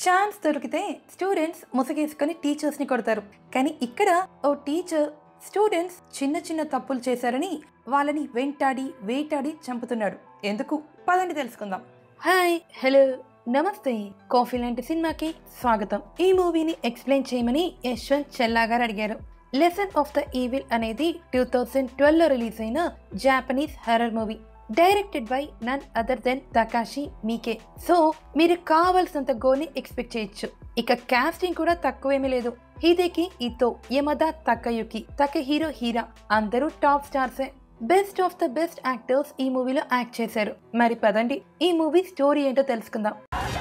chance దొరికితే students ముసుగేసుకొని టీచర్స్ని కొడతారు కానీ ఇక్కడ ఓ టీచర్ స్టూడెంట్స్ చిన్న చిన్న తప్పులు చేశారని వాళ్ళని వెంటాడి వేటాడి చంపుతున్నాడు ఎందుకు పదండి తెలుసుకుందాం హాయ్ హలో నమస్తే కాఫీ లాంటి సినిమాకి స్వాగతం ఈ మూవీని ఎక్స్ప్లెయిన్ చేయమని యశ్వంత్ చెల్లా గారు అడిగారు లెసన్ ఆఫ్ ద ఈవిల్ అనేది టూ థౌజండ్ ట్వెల్వ్ లో రిలీజ్ అయిన Japanese horror movie directed by none other than Takashi Miike so మీరు కావలసినంత గోని ఎక్స్పెక్ట్ చేయొచ్చు ఇక కాస్టింగ్ కూడా తక్కువేమీ లేదు హిదేకి ఇతో యమదా తకయుకి తక హీరో హీరా అందరూ టాప్ స్టార్సే best of the best actors ఈ మూవీలో యాక్ట్ చేశారు మరి పదండి ఈ మూవీ స్టోరీ ఏంటో తెలుసుకుందాం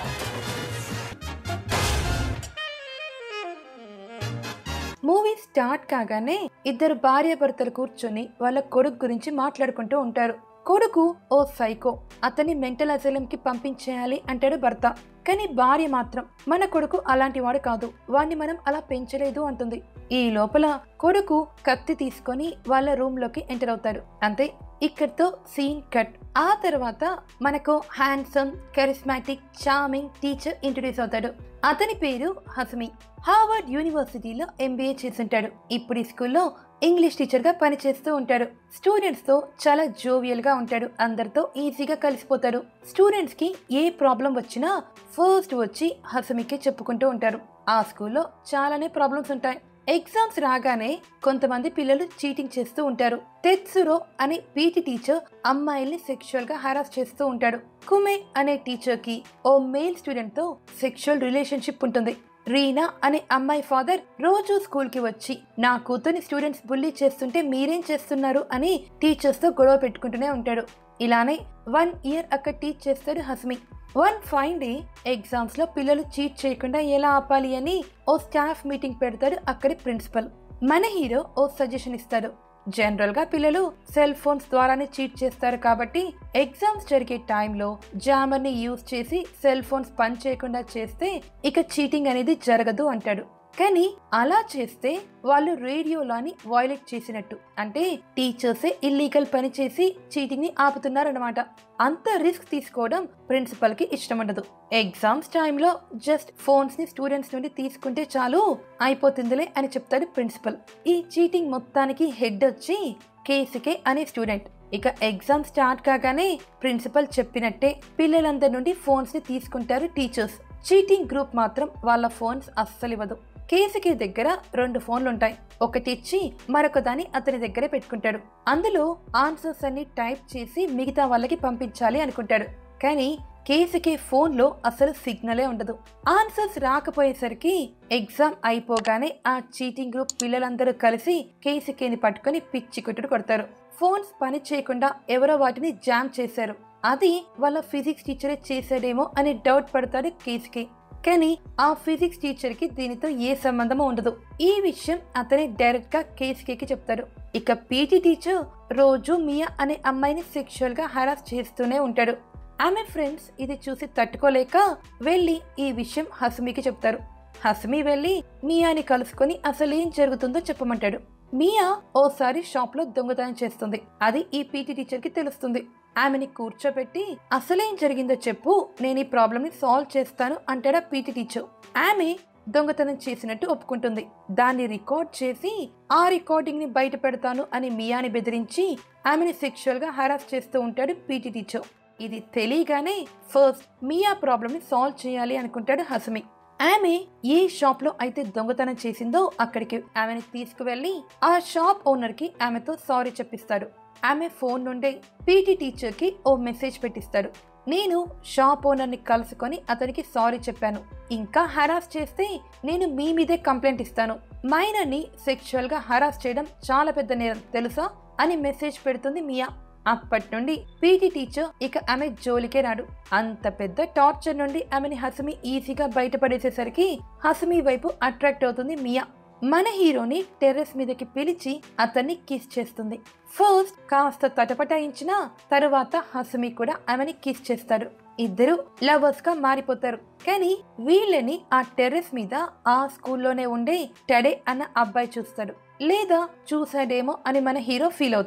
మూవీ స్టార్ట్ కాగానే ఇద్దరు భార్యాభర్తలు కూర్చొని వాళ్ళ కొడుకు గురించి మాట్లాడుకుంటూ ఉంటారు కొడుకు ఓ సైకో అతన్ని మెంటల్ అసైలం కి పంపించేయాలి అంటాడు భర్త కానీ భార్య మాత్రం మన కొడుకు అలాంటి వాడు కాదు వాణ్ణి మనం అలా పెంచలేదు అంటుంది ఈ లోపల కొడుకు కత్తి తీసుకొని వాళ్ళ రూమ్ లోకి ఎంటర్ అవుతాడు అంతే ఇక్కడితో సీన్ కట్ ఆ తర్వాత మనకు handsome charismatic charming teacher introduce అవుతాడు అతని పేరు హసమి హార్వర్డ్ యూనివర్సిటీలో ఎంబీఏ చేస్తుంటాడు ఇప్పుడు ఈ స్కూల్లో ఇంగ్లీష్ టీచర్ గా పనిచేస్తూ ఉంటాడు స్టూడెంట్స్ తో చాలా జోవియల్ గా ఉంటాడు అందరితో ఈజీగా కలిసిపోతాడు స్టూడెంట్స్ కి ఏ ప్రాబ్లం వచ్చినా ఫస్ట్ వచ్చి హసమికి చెప్పుకుంటూ ఉంటారు ఆ స్కూల్లో చాలానే ప్రాబ్లమ్స్ ఉంటాయి ఎగ్జామ్స్ రాగానే కొంతమంది పిల్లలు చీటింగ్ చేస్తూ ఉంటారు తెత్సురో అనే పీటీ టీచర్ అమ్మాయిల్ని సెక్షువల్ గా హరాస్ చేస్తూ ఉంటాడు కుమే అనే టీచర్ కి ఓ మేల్ స్టూడెంట్ తో సెక్షువల్ రిలేషన్షిప్ ఉంటుంది రీనా అనే అమ్మాయి ఫాదర్ రోజు స్కూల్ కి వచ్చి నా కూతుర్ని స్టూడెంట్స్ బుల్లీ చేస్తుంటే మీరేం చేస్తున్నారు అని టీచర్స్ తో గొడవ పెట్టుకుంటూనే ఉంటాడు ఇలానే వన్ ఇయర్ అక్కడ టీచ్ చేస్తాడు Hasumi one fine day exams లో పిల్లలు చీట్ చేయకుండా ఎలా ఆపాలి అని ఓ స్టాఫ్ మీటింగ్ పెడతాడు అక్కడి ప్రిన్సిపల్ మన హీరో ఓ సజెషన్ ఇస్తాడు జనరల్ గా పిల్లలు సెల్ ఫోన్స్ ద్వారానే చీట్ చేస్తారు కాబట్టి ఎగ్జామ్స్ జరిగే టైంలో జామర్ ని యూజ్ చేసి సెల్ ఫోన్స్ పని చేయకుండా చేస్తే ఇక చీటింగ్ అనేది జరగదు అంటాడు కానీ అలా చేస్తే వాళ్ళు రేడియోలాని వైలేట్ చేసినట్టు అంటే టీచర్సే ఇల్లీగల్ పని చేసి చీటింగ్ ని ఆపుతున్నారనమాట అంత రిస్క్ తీసుకోవడం ప్రిన్సిపల్ కి ఇష్టం ఉండదు ఎగ్జామ్స్ టైంలో జస్ట్ ఫోన్స్ ని స్టూడెంట్స్ నుండి తీసుకుంటే చాలు అయిపోతుందిలే అని చెప్తాడు ప్రిన్సిపల్ ఈ చీటింగ్ మొత్తానికి హెడ్ వచ్చి కేసుకే అనే స్టూడెంట్ ఇక ఎగ్జామ్ స్టార్ట్ కాగానే ప్రిన్సిపల్ చెప్పినట్టే పిల్లలందరి నుండి ఫోన్స్ ని తీసుకుంటారు టీచర్స్ చీటింగ్ గ్రూప్ మాత్రం వాళ్ళ ఫోన్స్ అస్సలు ఇవ్వదు కేసుకి దగ్గర రెండు ఫోన్లు ఉంటాయి ఒకటి ఇచ్చి మరొక దాన్ని అతని దగ్గరే పెట్టుకుంటాడు అందులో ఆన్సర్స్ అన్ని టైప్ చేసి మిగతా వాళ్ళకి పంపించాలి అనుకుంటాడు కానీ కేసుకి ఫోన్లో అసలు సిగ్నలే ఉండదు ఆన్సర్స్ రాకపోయేసరికి ఎగ్జామ్ అయిపోగానే ఆ చీటింగ్ గ్రూప్ పిల్లలందరూ కలిసి కేసుకేని పట్టుకొని పిచ్చి కొట్టుడు కొడతారు ఫోన్స్ పని చేయకుండా ఎవరో వాటిని జామ్ చేశారు అది వాళ్ళ ఫిజిక్స్ టీచరే చేశాడేమో అని డౌట్ పడతాడు కేసుకి కానీ ఆ ఫిజిక్స్ టీచర్ కి దీనితో ఏ సంబంధమో ఉండదు ఈ విషయం అతని డైరెక్ట్ గా కేసుకి చెప్తాడు ఇక పీటీ టీచర్ రోజు మియా అనే అమ్మాయిని సెక్షువల్ గా హరాస్ చేస్తూనే ఉంటాడు ఆమె ఫ్రెండ్స్ ఇది చూసి తట్టుకోలేక వెళ్ళి ఈ విషయం హసుమికి చెప్తారు హసుమి వెళ్ళి మియాని కలుసుకొని అసలు ఏం జరుగుతుందో చెప్పమంటాడు మియా ఓసారి షాప్ లో దొంగతనం చేస్తుంది అది ఈ పీటీ టీచర్ కి తెలుస్తుంది ఆమెని కూర్చోబెట్టి అసలేం జరిగిందో చెప్పు నేను ఈ ప్రాబ్లమ్ ని సాల్వ్ చేస్తాను అంటాడా పీటీ టీచర్ ఆమె దొంగతనం చేసినట్టు ఒప్పుకుంటుంది దాన్ని రికార్డ్ చేసి ఆ రికార్డింగ్ ని బయట పెడతాను అని మియాని బెదిరించి ఆమెని సెక్షువల్ గా హరాస్ చేస్తూ ఉంటాడు పీటీ టీచర్ ఇది తెలియగానే ఫస్ట్ మియా ప్రాబ్లమ్ ని సాల్వ్ చేయాలి అనుకుంటాడు హసమి ఆమె ఏ షాప్ లో అయితే దొంగతనం చేసిందో అక్కడికి ఆమెను తీసుకువెళ్లి ఆ షాప్ ఓనర్ కి ఆమెతో సారీ చెప్పిస్తాడు ఆమె ఫోన్ నుండే పీటీ టీచర్ కి ఓ మెసేజ్ పెట్టిస్తాడు నేను షాప్ ఓనర్ ని కలుసుకొని అతనికి సారీ చెప్పాను ఇంకా హరాస్ చేస్తే నేను మీ మీదే కంప్లైంట్ ఇస్తాను మైనర్ ని సెక్షువల్ గా హరాస్ చేయడం చాలా పెద్ద నేరం తెలుసా అని మెసేజ్ పెడుతుంది మియా అప్పటి నుండి పీటీ టీచర్ ఇక ఆమె జోలికే రాడు అంత పెద్ద టార్చర్ నుండి ఆమెని హసమి ఈజీగా బయటపడేసేసరికి హసమి వైపు అట్రాక్ట్ అవుతుంది మియా మన హీరోని టెర్రస్ మీదకి పిలిచి అతన్ని కిస్ చేస్తుంది ఫస్ట్ కాస్త తటపటాయించిన తరువాత హసమి కూడా ఆమెని కిస్ చేస్తాడు ఇద్దరు లవర్స్ గా మారిపోతారు కానీ వీళ్ళని ఆ టెర్రస్ మీద ఆ స్కూల్లోనే ఉండే టడే అన్న అబ్బాయి చూస్తాడు లేదా చూసాడేమో అని మన హీరో ఫీల్ అవుతాడు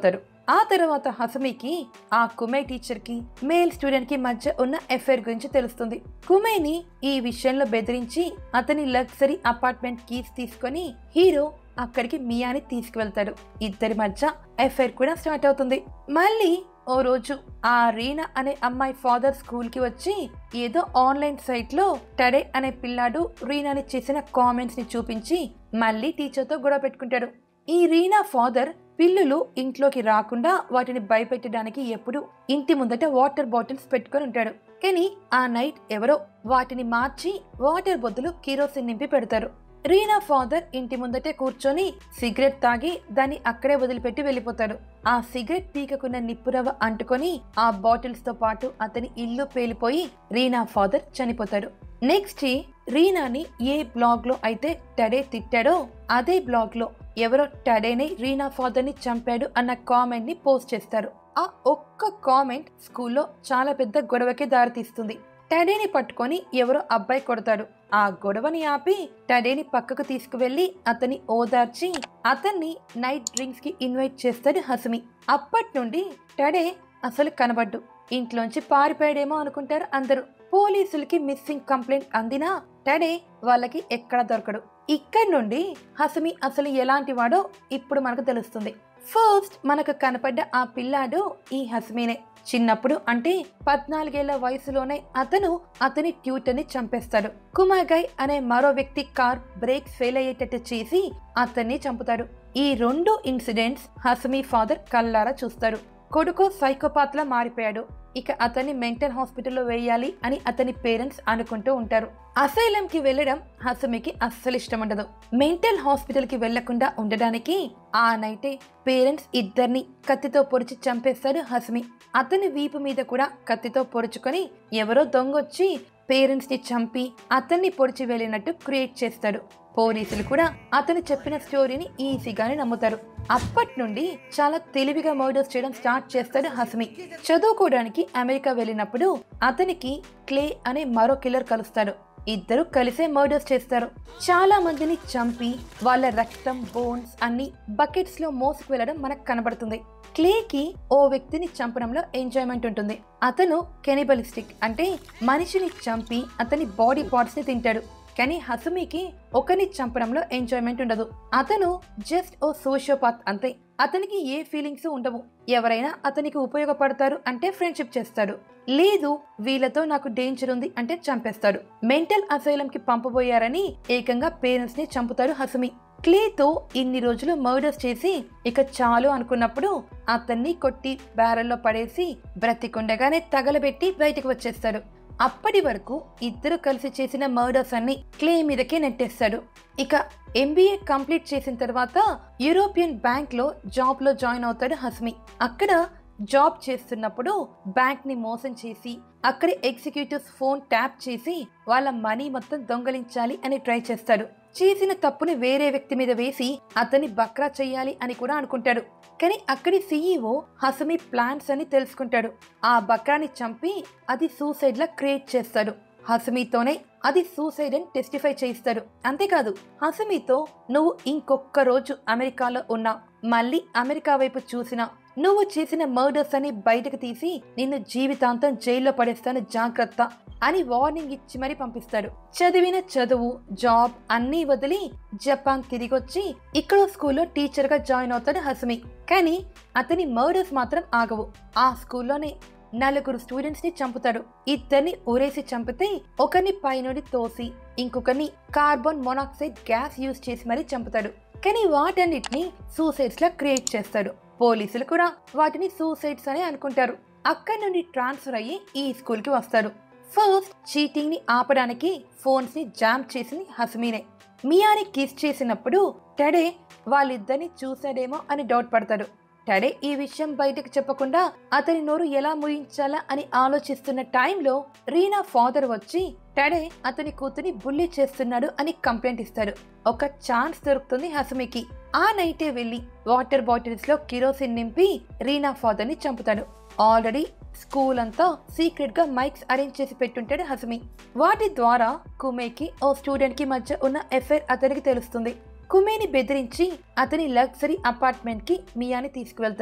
ఆ తర్వాత హసమికి ఆ కుమై టీచర్ కి మేల్ స్టూడెంట్ కి మధ్య ఉన్న ఎఫైర్ గురించి తెలుస్తుంది కుమైని ఈ విషయంలో బెదిరించి అతని లగ్జరీ అపార్ట్మెంట్ కీస్ తీసుకొని హీరో అక్కడికి మియాని తీసుకువెళ్తాడు ఇద్దరి మధ్య ఎఫైర్ కూడా స్టార్ట్ అవుతుంది మళ్ళీ ఓ రోజు ఆ రీనా అనే అమ్మాయి ఫాదర్ స్కూల్ కి వచ్చి ఏదో ఆన్లైన్ సైట్ లో టడే అనే పిల్లాడు రీనాని చేసిన కామెంట్స్ ని చూపించి మళ్ళీ టీచర్ తో గొడవ పెట్టుకుంటాడు ఈ రీనా ఫాదర్ పిల్లులు ఇంట్లోకి రాకుండా వాటిని భయపెట్టడానికి ఎప్పుడు ఇంటి ముందట వాటర్ బాటిల్స్ పెట్టుకొని ఉంటాడు కానీ ఆ నైట్ ఎవరో వాటిని మార్చి వాటర్ బొద్దులు కిరోసిన్ నింపి పెడతారు రీనా ఫాదర్ ఇంటి ముందటే కూర్చొని సిగరెట్ తాగి దాన్ని అక్కడే వదిలిపెట్టి వెళ్ళిపోతాడు ఆ సిగరెట్ పీకకున్న నిప్పురవ అంటుకొని ఆ బాటిల్స్ తో పాటు అతని ఇల్లు పేలిపోయి రీనా ఫాదర్ చనిపోతాడు నెక్స్ట్ డే రీనాని ఏ బ్లాగ్ లో అయితే టడే తిట్టాడో అదే బ్లాగ్ లో ఎవరో టడేని రీనా ఫాదర్ ని చంపాడు అన్న కామెంట్ ని పోస్ట్ చేస్తారు ఆ ఒక్క కామెంట్ స్కూల్లో చాలా పెద్ద గొడవకి దారితీస్తుంది టడేని పట్టుకొని ఎవరో అబ్బాయి కొడతాడు ఆ గొడవని ఆపి టడేని పక్కకు తీసుకువెళ్లి అతన్ని ఓదార్చి అతన్ని నైట్ డ్రింక్స్ కి ఇన్వైట్ చేస్తాడు హసుమి అప్పటి నుండి టడే అసలు కనబడ్డు ఇంట్లోంచి పారిపోయాడేమో అనుకుంటారు అందరూ పోలీసులకి మిస్సింగ్ కంప్లైంట్ అందినా టడే వాళ్ళకి ఎక్కడ దొరకడు ఇక్కడి నుండి హసుమి అసలు ఎలాంటి వాడో ఇప్పుడు మనకు తెలుస్తుంది ఫస్ట్ మనకు కనపడ్డ ఆ పిల్లాడు ఈ హస్మీనే చిన్నప్పుడు అంటే పద్నాలుగేళ్ల వయసులోనే అతను అతని ట్యూటర్ని చంపేస్తాడు కుమాగై అనే మరో వ్యక్తి కార్ బ్రేక్స్ ఫెయిల్ అయ్యేటట్టు చేసి అతన్ని చంపుతాడు ఈ రెండు ఇన్సిడెంట్స్ హసమీ ఫాదర్ కల్లారా చూస్తాడు కొడుకు సైకోపాత్లా మారిపోయాడు ఇక అతన్ని మెంటల్ హాస్పిటల్లో వేయాలి అని అతని పేరెంట్స్ అనుకుంటూ ఉంటారు అసైలంకి వెళ్ళడం హసమికి అస్సలు ఇష్టం ఉండదు మెంటల్ హాస్పిటల్కి వెళ్లకుండా ఉండడానికి ఆ నైటే పేరెంట్స్ ఇద్దరిని కత్తితో పొడిచి చంపేస్తాడు హస్మి అతని వీపు మీద కూడా కత్తితో పొడుచుకొని ఎవరో దొంగొచ్చి పేరెంట్స్ ని చంపి అతన్ని పొడిచి వెళ్ళినట్టు క్రియేట్ చేస్తాడు పోలీసులు కూడా అతను చెప్పిన స్టోరీని ఈజీగానే నమ్ముతారు అప్పటి నుండి చాలా తెలివిగా మర్డర్స్ చేయడం స్టార్ట్ చేస్తాడు హస్మి చదువుకోవడానికి అమెరికా వెళ్ళినప్పుడు అతనికి క్లే అనే మరో కిల్లర్ కలుస్తాడు ఇద్దరు కలిసే మర్డర్స్ చేస్తారు చాలా మందిని చంపి వాళ్ళ రక్తం బోన్స్ అన్ని బకెట్స్ లో మోసుకు వెళ్ళడం మనకు కనబడుతుంది క్లేకి ఓ వ్యక్తిని చంపడంలో ఎంజాయ్మెంట్ ఉంటుంది అతను కెనిబలిస్టిక్ అంటే మనిషిని చంపి అతని బాడీ పార్ట్స్ ని తింటాడు కానీ హసుమికి ఒకరిని చంపడంలో ఎంజాయ్మెంట్ ఉండదు అతను జస్ట్ ఓ సోషియోపాత్ అంతే అతనికి ఏ ఫీలింగ్స్ ఉండవు ఎవరైనా అతనికి ఉపయోగపడతారు అంటే ఫ్రెండ్షిప్ చేస్తాడు లేదు వీళ్ళతో నాకు డేంజర్ ఉంది అంటే చంపేస్తాడు మెంటల్ అసైలం కి పంపబోయారని ఏకంగా పేరెంట్స్ ని చంపుతాడు హసుమి క్లేతో ఇన్ని రోజులు మర్డర్స్ చేసి ఇక చాలు అనుకున్నప్పుడు అతన్ని కొట్టి బ్యారెల్లో పడేసి బ్రతికుండగానే తగలబెట్టి బయటకు వచ్చేస్తాడు అప్పటి వరకు ఇద్దరు కలిసి చేసిన మర్డర్స్ అన్ని క్లే మీదకే నెట్టేస్తాడు ఇక ఎంబీఏ కంప్లీట్ చేసిన తర్వాత యూరోపియన్ బ్యాంక్ లో జాబ్ లో జాయిన్ అవుతాడు హస్మి అక్కడ జాబ్ చేస్తున్నప్పుడు బ్యాంక్ ని మోసం చేసి అక్కడి ఎగ్జిక్యూటివ్స్ ఫోన్ ట్యాప్ చేసి వాళ్ళ మనీ మొత్తం దొంగలించాలి అని ట్రై చేస్తాడు చేసిన తప్పుని వేరే వ్యక్తి మీద వేసి అతన్ని బక్రా చెయ్యాలి అని కూడా అనుకుంటాడు కానీ అక్కడి సీఈఓ హసమి ప్లాన్స్ అని తెలుసుకుంటాడు ఆ బక్రాని చంపి అది సూసైడ్ లా క్రియేట్ చేస్తాడు హసమితోనే అది సూసైడ్ అని టెస్టిఫై చేయిస్తాడు అంతేకాదు హసమితో నువ్వు ఇంకొక్క రోజు అమెరికాలో ఉన్నా మళ్ళీ అమెరికా వైపు చూసినా నువ్వు చేసిన మర్డర్స్ అని బయటకు తీసి నిన్ను జీవితాంతం జైల్లో పడేస్తాను జాగ్రత్త అని వార్నింగ్ ఇచ్చి మరీ పంపిస్తాడు చదివిన చదువు జాబ్ అన్నీ వదిలి జపాన్ తిరిగొచ్చి ఇక్కడ స్కూల్లో టీచర్ గా జాయిన్ అవుతాడు హసమి కానీ అతని మర్డర్స్ మాత్రం ఆగవు ఆ స్కూల్లోనే నలుగురు స్టూడెంట్స్ ని చంపుతాడు ఇద్దరిని ఊరేసి చంపితే ఒకరిని పైనుండి తోసి ఇంకొకరిని కార్బన్ మొనాక్సైడ్ గ్యాస్ యూజ్ చేసి మరీ చంపుతాడు కానీ వాటన్నిటిని సూసైడ్స్ లా క్రియేట్ చేస్తాడు పోలీసులు కూడా వాటిని సూసైడ్స్ అని అనుకుంటారు అక్కడి నుండి ట్రాన్స్ఫర్ అయ్యి ఈ స్కూల్ కి వస్తాడు ఫస్ట్ చీటింగ్ ని ఆపడానికి ఫోన్స్ ని జామ్ చేసింది హస్మీనే మియాని కిస్ చేసినప్పుడు టడే వాళ్ళిద్దరిని చూసాడేమో అని డౌట్ పడతాడు టడే ఈ విషయం బయటకు చెప్పకుండా అతని నోరు ఎలా ముయించాలా అని ఆలోచిస్తున్న టైంలో రీనా ఫాదర్ వచ్చి టడే అతని కూతుని బుల్లి చేస్తున్నాడు అని కంప్లైంట్ ఇస్తాడు ఒక ఛాన్స్ దొరుకుతుంది హసమికి ఆ నైటే వెళ్లి వాటర్ బాటిల్స్ లో కిరోసిన్ నింపి రీనా ఫాదర్ ని చంపుతాడు ఆల్రెడీ స్కూల్ అంతా సీక్రెట్ గా మైక్స్ అరేంజ్ చేసి పెట్టుంటాడు హసమి వాటి ద్వారా కుమేకి ఓ స్టూడెంట్ కి మధ్య ఉన్న ఎఫైర్ అతనికి తెలుస్తుంది కుమేని బెదిరించి అతని లగ్జరీ అపార్ట్మెంట్ కి మియాని తీసుకువెళ్తాడు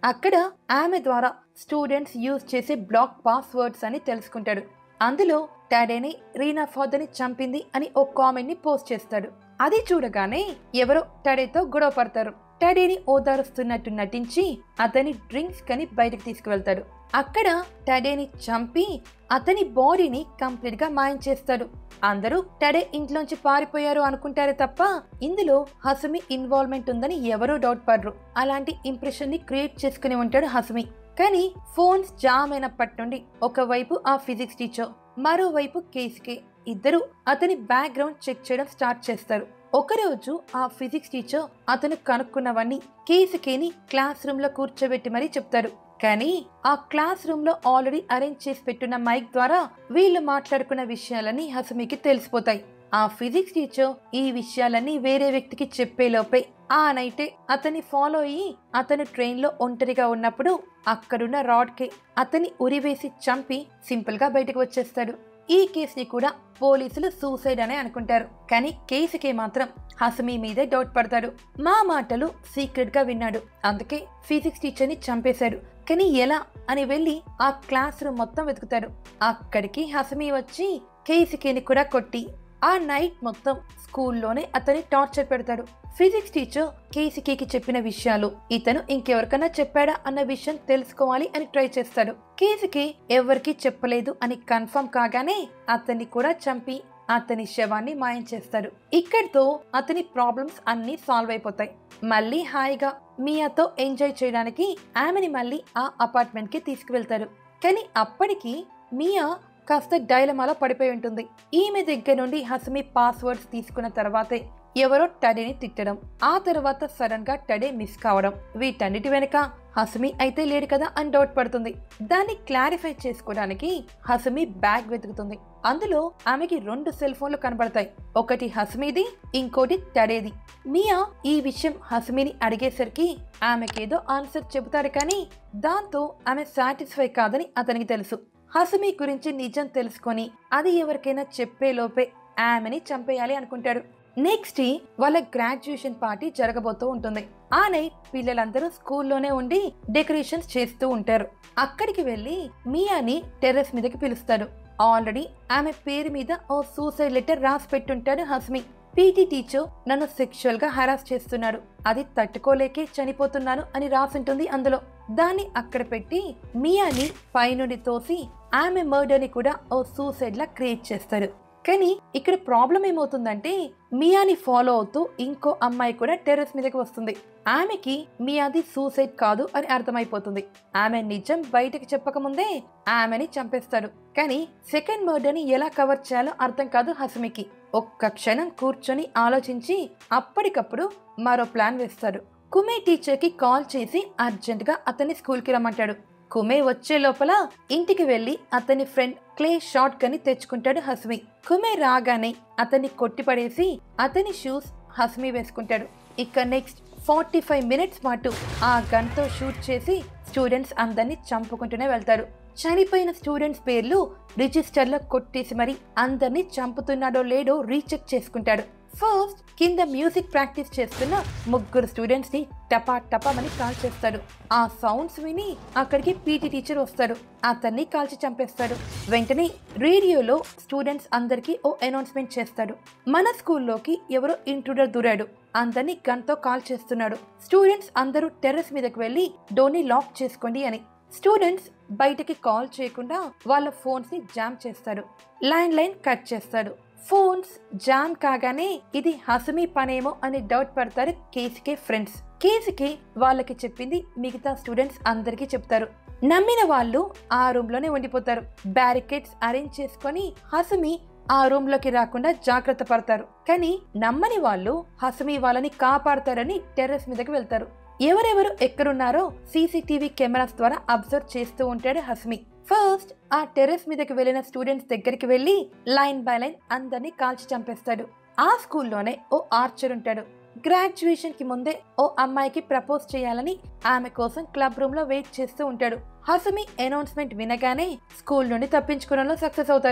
అక్కడ ఆమె ద్వారా స్టూడెంట్స్ యూజ్ చేసే బ్లాక్ పాస్వర్డ్స్ అని తెలుసుకుంటాడు అందులో టాడేని రీనా ఫాదర్ని చంపింది అని ఓ కామెంట్ ని పోస్ట్ చేస్తాడు అది చూడగానే ఎవరో టాడేతో గొడవ పడతారు టాడేని ఓదారుస్తున్నట్టు నటించి అతని డ్రింక్స్ కని బయటకు తీసుకువెళ్తాడు అక్కడ టాడేని చంపి అతని బాడీని కంప్లీట్ గా మాయం చేస్తాడు అందరూ టడే ఇంట్లోంచి పారిపోయారు అనుకుంటారే తప్ప ఇందులో హసుమి ఇన్వాల్వ్మెంట్ ఉందని ఎవరూ డౌట్ పడరు అలాంటి ఇంప్రెషన్ ని క్రియేట్ చేసుకుని ఉంటాడు హసుమి కానీ ఫోన్స్ జామ్ అయినప్పటి నుండి ఒకవైపు ఆ ఫిజిక్స్ టీచర్ మరోవైపు కేసుకే ఇద్దరు అతని బ్యాక్గ్రౌండ్ చెక్ చేయడం స్టార్ట్ చేస్తారు ఒకరోజు ఆ ఫిజిక్స్ టీచర్ అతను కనుక్కున్నవన్నీ కేసుకేని క్లాస్ రూమ్ లో కూర్చోబెట్టి మరీ చెప్తారు కానీ ఆ క్లాస్ రూమ్ లో ఆల్రెడీ అరేంజ్ చేసి పెట్టున్న మైక్ ద్వారా వీళ్ళు మాట్లాడుకున్న విషయాలన్నీ హసుమికి తెలిసిపోతాయి ఆ ఫిజిక్స్ టీచర్ ఈ విషయాలన్నీ వేరే వ్యక్తికి చెప్పేలోపే ఆ నైటే అతన్ని ఫాలో అయ్యి అతను ట్రైన్ లో ఒంటరిగా ఉన్నప్పుడు అక్కడున్న రాడ్ కి అతన్ని ఉరివేసి చంపి సింపుల్ గా బయటకు వచ్చేస్తాడు ఈ కేసుని కూడా పోలీసులు సూసైడ్ అనే అనుకుంటారు కానీ కేసుకి మాత్రం హసమి మీదే డౌట్ పడతాడు మా మాటలు సీక్రెట్ గా విన్నాడు అందుకే ఫిజిక్స్ టీచర్ ని చంపేశాడు కానీ ఎలా అని వెళ్ళి ఆ క్లాస్ రూమ్ మొత్తం వెతుకుతాడు అక్కడికి హసమి వచ్చి కేసుకేని కూడా కొట్టి ఆ నైట్ మొత్తం స్కూల్లోనే అతని టార్చర్ పెడతాడు ఫిజిక్స్ టీచర్ కేసికేకి చెప్పిన విషయాలు ఇతను ఇంకెవరికైనా చెప్పాడా అన్న విషయం తెలుసుకోవాలి అని ట్రై చేస్తాడు కేసుకి ఎవరికి చెప్పలేదు అని కన్ఫర్మ్ కాగానే అతన్ని కూడా చంపి అతని శవాన్ని మాయం చేస్తాడు ఇక్కడితో అతని ప్రాబ్లమ్స్ అన్ని సాల్వ్ అయిపోతాయి మళ్ళీ హాయిగా మియాతో ఎంజాయ్ చేయడానికి ఆమెని మళ్ళీ ఆ అపార్ట్మెంట్ కి తీసుకువెళ్తాడు కానీ అప్పటికి మియా కాస్త డైలమాలో పడిపోయి ఉంటుంది ఈమె దగ్గర నుండి హసమి పాస్వర్డ్స్ తీసుకున్న తర్వాతే ఎవరో టడేని తిట్టడం ఆ తర్వాత సడన్ గా టడే మిస్ కావడం వీటన్నిటి వెనుక హసమి అయితే లేడు కదా అని డౌట్ పడుతుంది దాన్ని క్లారిఫై చేసుకోవడానికి హసమి బ్యాగ్ వెతుకుతుంది అందులో ఆమెకి రెండు సెల్ ఫోన్లు కనబడతాయి ఒకటి హస్మీది ఇంకోటి టడేది మియా ఈ విషయం హస్మిని అడిగేసరికి ఆమెకేదో ఆన్సర్ చెబుతారు కానీ దాంతో ఆమె సాటిస్ఫై కాదని అతనికి తెలుసు హసమి గురించి నిజం తెలుసుకొని అది ఎవరికైనా చెప్పేలోపే ఆమెని చంపేయాలి అనుకుంటాడు నెక్స్ట్ డే వాళ్ళ గ్రాడ్యుయేషన్ పార్టీ జరగబోతూ ఉంటుంది ఆ నైట్ పిల్లలందరూ స్కూల్లోనే ఉండి డెకరేషన్స్ చేస్తూ ఉంటారు అక్కడికి వెళ్ళి మియాని టెర్రస్ మీదకి పిలుస్తాడు ఆల్రెడీ ఆమె పేరు మీద ఓ సూసైడ్ లెటర్ రాసి పెట్టుంటాడు హస్మి పీటీ టీచర్ నన్ను సెక్షువల్ గా హరాస్ చేస్తున్నాడు అది తట్టుకోలేకే చనిపోతున్నాను అని రాసుంటుంది అందులో దాన్ని అక్కడ పెట్టి మియాని పైనుండి తోసి ఆమె మర్డర్ ని కూడా ఓ సూసైడ్ లా క్రియేట్ చేస్తాడు కానీ ఇక్కడ ప్రాబ్లం ఏమవుతుందంటే మియాని ఫాలో అవుతూ ఇంకో అమ్మాయి కూడా టెర్రస్ మీదకి వస్తుంది ఆమెకి మియాది సూసైడ్ కాదు అని అర్థమైపోతుంది ఆమె నిజం బయటకు చెప్పకముందే ఆమెని చంపేస్తాడు కానీ సెకండ్ మర్డర్ ని ఎలా కవర్ చేయాలో అర్థం కాదు హస్మికి ఒక్క క్షణం కూర్చొని ఆలోచించి అప్పటికప్పుడు మరో ప్లాన్ వేస్తాడు కుమే టీచర్ కి కాల్ చేసి అర్జెంట్ గా అతన్ని స్కూల్ కి రమ్మంటాడు కుమే వచ్చే లోపల ఇంటికి వెళ్లి అతని ఫ్రెండ్ క్లే షార్ట్ గని తెచ్చుకుంటాడు హస్మి కుమే రాగానే అతన్ని కొట్టిపడేసి అతని షూస్ హస్మి వేసుకుంటాడు ఇక నెక్స్ట్ ఫార్టీ ఫైవ్ మినిట్స్ పాటు ఆ గన్తో షూట్ చేసి స్టూడెంట్స్ అందరినీ చంపుకుంటూనే వెళ్తాడు చనిపోయిన స్టూడెంట్స్ పేర్లు రిజిస్టర్లో కొట్టేసి మరి అందరినీ చంపుతున్నాడో లేడో రీచెక్ చేసుకుంటాడు ఫస్ట్ కింద మ్యూజిక్ ప్రాక్టీస్ చేస్తున్న ముగ్గురు స్టూడెంట్స్ ని టపా టపామని కాల్ చేస్తాడు ఆ సౌండ్స్ విని అక్కడికి పీటీ టీచర్ వస్తాడు అతన్ని కాల్చి చంపేస్తాడు వెంటనే రేడియోలో స్టూడెంట్స్ అందరికీ ఓ అనౌన్స్మెంట్ చేస్తాడు మన స్కూల్లోకి ఎవరో ఇంట్రూడర్ దూరాడు అందరినీ గన్తో కాల్ చేస్తున్నాడు స్టూడెంట్స్ అందరూ టెర్రస్ మీదకి వెళ్ళి డోర్ని లాక్ చేసుకోండి అని స్టూడెంట్స్ బయటకి కాల్ చేయకుండా వాళ్ళ ఫోన్స్ ని జామ్ చేస్తాడు లైన్ లైన్ కట్ చేస్తాడు ఫోన్స్ జామ్ కాగానే ఇది హసమి పనేమో అని డౌట్ పడతారు కేసుకే ఫ్రెండ్స్ కేసుకి వాళ్ళకి చెప్పింది మిగతా స్టూడెంట్స్ అందరికీ చెప్తారు నమ్మిన వాళ్ళు ఆ రూమ్ లోనే ఉండిపోతారు బ్యారికేడ్స్ అరేంజ్ చేసుకొని హసమి ఆ రూమ్ లోకి రాకుండా జాగ్రత్త పడతారు కానీ నమ్మని వాళ్ళు హసమి వాళ్ళని కాపాడతారని టెర్రస్ మీదకి వెళ్తారు ఎవరెవరు ఎక్కడున్నారో సీసీటీవీ కెమెరాస్ ద్వారా అబ్జర్వ్ చేస్తూ ఉంటాడు హస్మి ఫస్ట్ ఆ టెర్రస్ మీదకి వెళ్ళిన స్టూడెంట్స్ దగ్గరికి వెళ్ళి లైన్ బై లైన్ అందరినీ కాల్చి చంపేస్తాడు ఆ స్కూల్లోనే ఓ ఆర్చర్ ఉంటాడు గ్రాడ్యుయేషన్ కి ముందే ఓ అమ్మాయికి ప్రపోజ్ చేయాలని ఆమె కోసం క్లబ్ రూమ్ లో వెయిట్ చేస్తూ ఉంటాడు హసమి అనౌన్స్మెంట్ వినగానే స్కూల్ నుండి తప్పించుకోవడంలో సక్సెస్ అవుతారు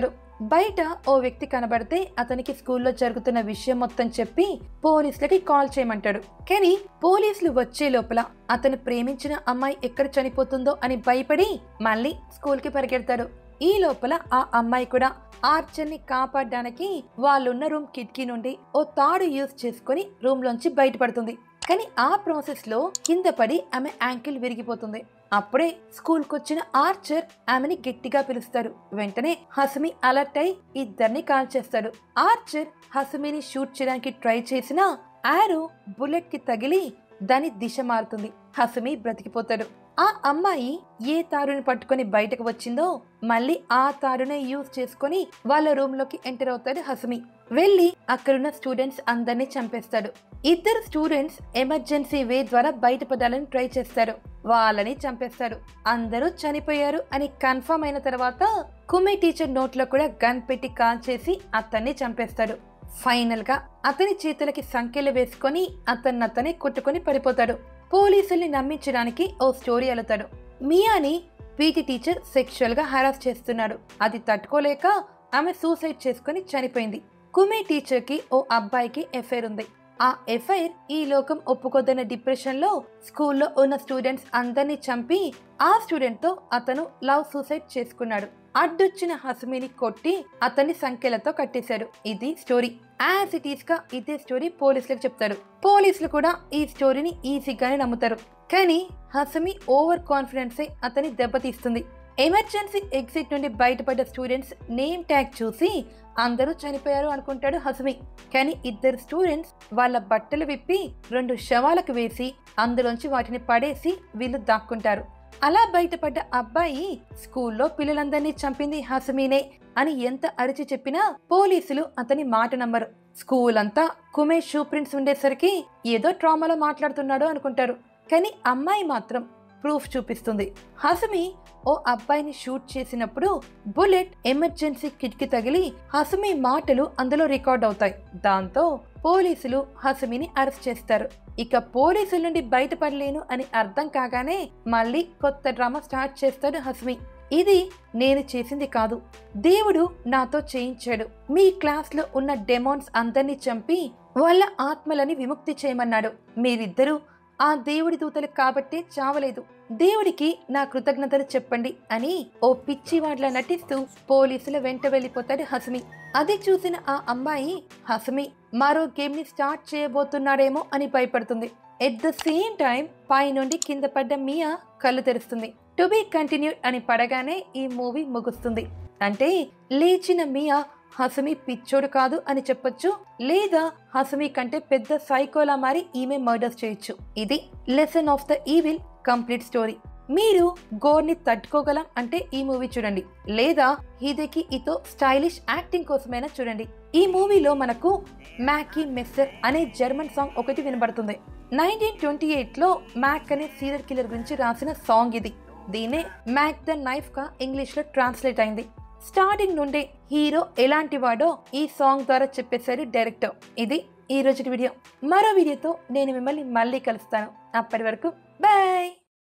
బయట ఓ వ్యక్తి కనబడితే అతనికి స్కూల్లో జరుగుతున్న విషయం మొత్తం చెప్పి పోలీసులకి కాల్ చేయమంటాడు కానీ పోలీసులు వచ్చే లోపల అతను ప్రేమించిన అమ్మాయి ఎక్కడ చనిపోతుందో అని భయపడి మళ్ళీ స్కూల్కి పరిగెడతాడు ఈ లోపల ఆ అమ్మాయి కూడా ఆర్చర్ని కాపాడడానికి వాళ్ళున్న రూమ్ కిటికీ నుండి ఓ తాడు యూజ్ చేసుకుని రూమ్ లోంచి బయటపడుతుంది కానీ ఆ ప్రాసెస్ లో కింద పడి ఆమె యాంకిల్ విరిగిపోతుంది అప్పుడే స్కూల్కి వచ్చిన ఆర్చర్ ఆమెని గట్టిగా పిలుస్తారు వెంటనే హసుమి అలర్ట్ అయి ఇద్దరిని కాల్ చేస్తాడు ఆర్చర్ హసుమిని షూట్ చేయడానికి ట్రై చేసినా ఆరో బుల్లెట్ కి తగిలి దాని దిశ మారుతుంది హసుమి బ్రతికిపోతాడు ఆ అమ్మాయి ఏ తారుని పట్టుకొని బయటకు వచ్చిందో మళ్ళీ ఆ తారునే యూజ్ చేసుకొని వాళ్ళ రూమ్ లోకి ఎంటర్ అవుతాడు హసుమి వెళ్ళి అక్కడున్న స్టూడెంట్స్ అందరినీ చంపేస్తాడు ఇద్దరు స్టూడెంట్స్ ఎమర్జెన్సీ వే ద్వారా బయటపడాలని ట్రై చేస్తారు వాళ్ళని చంపేస్తాడు అందరూ చనిపోయారు అని కన్ఫర్మ్ అయిన తర్వాత కుమే టీచర్ నోట్లో కూడా గన్ పెట్టి కాల్ చేసి అతన్ని చంపేస్తాడు ఫైనల్ గా అతని చేతులకి సంఖ్యలు వేసుకొని అతన్ని అతనే కొట్టుకొని పడిపోతాడు పోలీసుల్ని నమ్మించడానికి ఓ స్టోరీ అలుతాడు మియాని పీటీ టీచర్ సెక్షువల్ గా హరాస్ చేస్తున్నాడు అది తట్టుకోలేక ఆమె సూసైడ్ చేసుకుని చనిపోయింది కుమే టీచర్ కి ఓ అబ్బాయికి ఎఫైర్ ఉంది ఆ ఎఫైర్ ఈ లోకం ఒప్పుకోదన్న డిప్రెషన్ లో స్కూల్లో ఉన్న స్టూడెంట్స్ అందరినీ చంపి ఆ స్టూడెంట్ తో అతను లవ్ సూసైడ్ చేసుకున్నాడు అడ్డొచ్చిన హసుమిని కొట్టి అతన్ని సంఖ్యలతో కట్టేశాడు ఇది స్టోరీ యాజ్ ఇట్ ఈస్ గా ఇదే స్టోరీ పోలీసులకు చెప్తారు పోలీసులు కూడా ఈ స్టోరీని ఈజీగానే నమ్ముతారు కానీ హసమి ఓవర్ కాన్ఫిడెన్స్ అయి అతని దెబ్బతీస్తుంది ఎమర్జెన్సీ ఎగ్జిట్ నుండి బయటపడ్డ స్టూడెంట్స్ నేమ్ ట్యాగ్ చూసి అందరూ చనిపోయారు అనుకుంటాడు హసమి కానీ ఇద్దరు స్టూడెంట్స్ వాళ్ళ బట్టలు విప్పి రెండు శవాలకు వేసి అందులోంచి వాటిని పడేసి వీళ్ళు దాక్కుంటారు అలా బయటపడ్డ అబ్బాయి స్కూల్లో పిల్లలందరినీ చంపింది హసమీనే అని ఎంత అరిచి చెప్పినా పోలీసులు అతని మాట నమ్మరు స్కూల్ అంతా కుమేష్ షూ ప్రింట్స్ ఉండేసరికి ఏదో ట్రామాలో మాట్లాడుతున్నాడు అనుకుంటారు కానీ అమ్మాయి మాత్రం ప్రూఫ్ చూపిస్తుంది హసమి ఓ అబ్బాయిని షూట్ చేసినప్పుడు బుల్లెట్ ఎమర్జెన్సీ కిటికీ తగిలి హసమి మాటలు అందులో రికార్డ్ అవుతాయి దాంతో పోలీసులు హసమిని అరెస్ట్ చేస్తారు ఇక పోలీసుల నుండి బయటపడలేను అని అర్థం కాగానే మళ్ళీ కొత్త డ్రామా స్టార్ట్ చేస్తాడు హస్మి ఇది నేను చేసింది కాదు దేవుడు నాతో చేయించాడు మీ క్లాస్లో ఉన్న డెమోన్స్ అందరినీ చంపి వాళ్ళ ఆత్మలని విముక్తి చేయమన్నాడు మీరిద్దరూ ఆ దేవుడి దూతలు కాబట్టే చావలేదు దేవుడికి నా కృతజ్ఞతలు చెప్పండి అని ఓ పిచ్చివాడ్లా నటిస్తూ పోలీసుల వెంట వెళ్ళిపోతాడు హస్మి అది చూసిన ఆ అమ్మాయి హస్మి మరో గేమ్ ని స్టార్ట్ చేయబోతున్నాడేమో అని భయపడుతుంది ఎట్ ద సేమ్ టైం పై నుండి కింద పడ్డ మియా కళ్ళు తెరుస్తుంది టు బి కంటిన్యూడ్ అని పడగానే ఈ మూవీ ముగుస్తుంది అంటే లేచిన మియా హసమి పిచ్చోడు కాదు అని చెప్పొచ్చు లేదా హసమి కంటే పెద్ద సైకోలా మారి ఈమె మర్డర్స్ చేయొచ్చు ఇది lesson of the evil complete story మీరు గోర్ని తట్టుకోగలం అంటే ఈ మూవీ చూడండి లేదా హిదెకి ఇతో స్టైలిష్ యాక్టింగ్ కోసమైనా చూడండి ఈ మూవీలో మనకు మ్యాకీ మెస్సర్ అనే జర్మన్ సాంగ్ ఒకటి వినబడుతుంది నైన్టీన్ ట్వంటీ ఎయిట్ లో మ్యాక్ అనే సీరియల్ కిల్లర్ గురించి రాసిన సాంగ్ ఇది దీనే మ్యాక్ ద నైఫ్ గా ఇంగ్లీష్ లో ట్రాన్స్లేట్ అయింది స్టార్టింగ్ నుండే హీరో ఎలాంటి వాడో ఈ సాంగ్ ద్వారా చెప్పేశారు డైరెక్టర్ ఇది ఈ రోజు వీడియో మరో వీడియోతో నేను మిమ్మల్ని మళ్ళీ కలుస్తాను అప్పటి వరకు బాయ్